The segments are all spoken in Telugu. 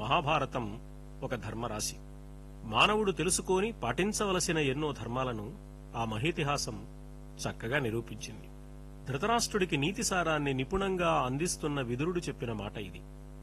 మహాభారతం ఒక ధర్మరాశి మానవుడు తెలుసుకొని పాటించవలసిన ఎన్నో ధర్మాలను ఆ మహేతిహాసం చక్కగా నిరూపించింది ధృతరాష్ట్రుడికి నీతి సారాన్ని నిపుణంగా అందిస్తున్న విదురుడు చెప్పిన మాట ఇది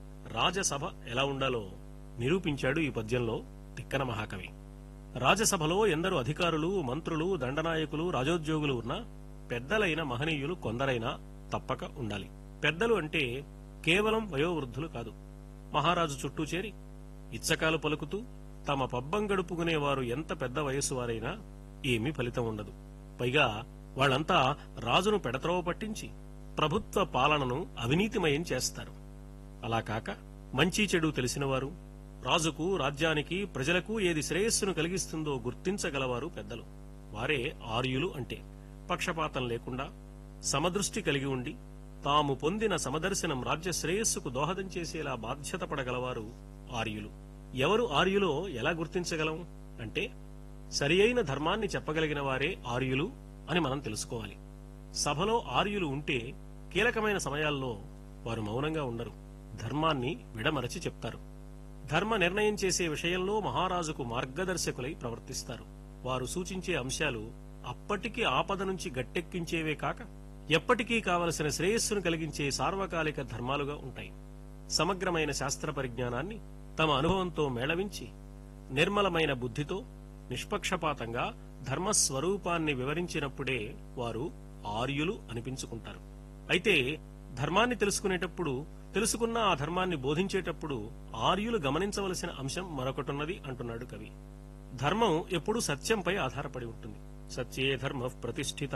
రాజసభ ఎలా ఉండాలో నిరూపించాడు ఈ పద్యంలో తిక్కన మహాకవి రాజసభలో ఎందరు అధికారులు మంత్రులు దండనాయకులు రాజోద్యోగులు ఉన్నా పెద్దలైన మహనీయులు కొందరైనా తప్పక ఉండాలి పెద్దలు అంటే కేవలం వయోవృద్ధులు కాదు మహారాజు చుట్టూ చేరి ఇచ్చకాలు పలుకుతూ తమ పబ్బం గడుపుకునేవారు ఎంత పెద్ద వయస్సు వారైనా ఏమీ ఫలితం ఉండదు పైగా వాళ్ళంతా రాజును పెడత్రోవ పట్టించి ప్రభుత్వ పాలనను అవినీతిమయం చేస్తారు అలా కాక మంచి చెడు తెలిసినవారు రాజుకు రాజ్యానికి ప్రజలకు ఏది శ్రేయస్సును కలిగిస్తుందో గుర్తించగలవారు పెద్దలు వారే ఆర్యులు అంటే పక్షపాతం లేకుండా సమదృష్టి కలిగి ఉండి తాము పొందిన సమదర్శనం రాజ్య శ్రేయస్సుకు దోహదం చేసేలా బాధ్యత పడగలవారు ఆర్యులు ఎవరు ఆర్యులో ఎలా గుర్తించగలం అంటే సరి అయిన ధర్మాన్ని చెప్పగలిగిన వారే ఆర్యులు అని మనం తెలుసుకోవాలి సభలో ఆర్యులు ఉంటే కీలకమైన సమయాల్లో వారు మౌనంగా ఉండరు ధర్మాన్ని విడమరచి చెప్తారు ధర్మ నిర్ణయం చేసే విషయంలో మహారాజుకు మార్గదర్శకులై ప్రవర్తిస్తారు వారు సూచించే అంశాలు అప్పటికి ఆపద నుంచి గట్టెక్కించేవే కాక ఎప్పటికీ కావలసిన శ్రేయస్సును కలిగించే సార్వకాలిక ధర్మాలుగా ఉంటాయి సమగ్రమైన శాస్త్ర పరిజ్ఞానాన్ని తమ అనుభవంతో మేళవించి నిర్మలమైన బుద్ధితో నిష్పక్షపాతంగా ధర్మస్వరూపాన్ని వివరించినప్పుడే వారు ఆర్యులు అనిపించుకుంటారు అయితే ధర్మాన్ని తెలుసుకునేటప్పుడు తెలుసుకున్న ఆ ధర్మాన్ని బోధించేటప్పుడు ఆర్యులు గమనించవలసిన అంశం మరొకటున్నది అంటున్నాడు కవి ధర్మం ఎప్పుడూ సత్యంపై ఆధారపడి ఉంటుంది సత్యే ధర్మ ప్రతిష్ఠిత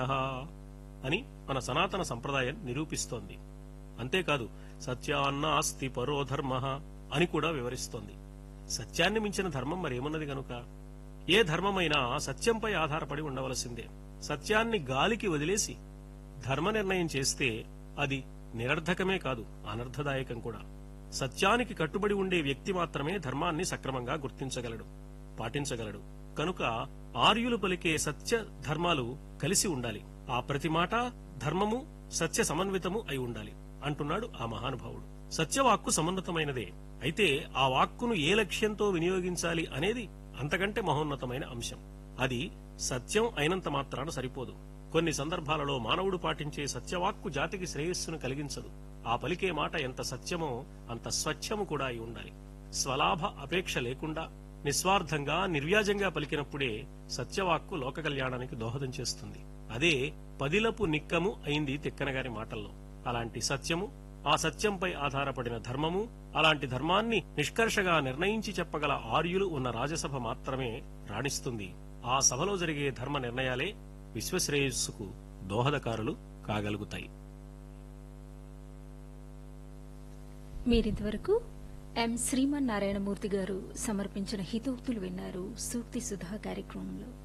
అని మన సనాతన సంప్రదాయం నిరూపిస్తోంది అంతేకాదు సత్యాన్నాస్తి పరో ధర్మ అని కూడా వివరిస్తోంది సత్యాన్ని మించిన ధర్మం మరేమున్నది గనుక ఏ ధర్మమైనా సత్యంపై ఆధారపడి ఉండవలసిందే సత్యాన్ని గాలికి వదిలేసి ధర్మ నిర్ణయం చేస్తే అది నిరర్ధకమే కాదు అనర్థదాయకం కూడా సత్యానికి కట్టుబడి ఉండే వ్యక్తి మాత్రమే ధర్మాన్ని సక్రమంగా గుర్తించగలడు పాటించగలడు కనుక ఆర్యులు పలికే సత్య ధర్మాలు కలిసి ఉండాలి ఆ ప్రతి మాట ధర్మము సత్య సమన్వితము అయి ఉండాలి అంటున్నాడు ఆ మహానుభావుడు సత్యవాక్కు సమున్నతమైనదే అయితే ఆ వాక్కును ఏ లక్ష్యంతో వినియోగించాలి అనేది అంతకంటే మహోన్నతమైన అంశం అది సత్యం అయినంత మాత్రాన సరిపోదు కొన్ని సందర్భాలలో మానవుడు పాటించే సత్యవాక్కు జాతికి శ్రేయస్సును కలిగించదు ఆ పలికే మాట ఎంత సత్యమో అంత స్వచ్ఛము కూడా అయి ఉండాలి స్వలాభ అపేక్ష లేకుండా నిస్వార్థంగా నిర్వ్యాజంగా పలికినప్పుడే సత్యవాక్కు లోక కళ్యాణానికి దోహదం చేస్తుంది అదే పదిలపు నిక్కము అయింది తిక్కనగారి మాటల్లో అలాంటి సత్యము ఆ సత్యంపై ఆధారపడిన ధర్మము అలాంటి ధర్మాన్ని నిష్కర్షగా నిర్ణయించి చెప్పగల ఆర్యులు ఉన్న రాజసభ మాత్రమే రాణిస్తుంది ఆ సభలో జరిగే ధర్మ నిర్ణయాలే విశ్వశ్రేయస్సుకు దోహదకారులు కాగలుగుతాయి మీరింతవరకు ఎం శ్రీమన్నారాయణమూర్తి గారు సమర్పించిన హితోక్తులు విన్నారు సూక్తి సుధా కార్యక్రమంలో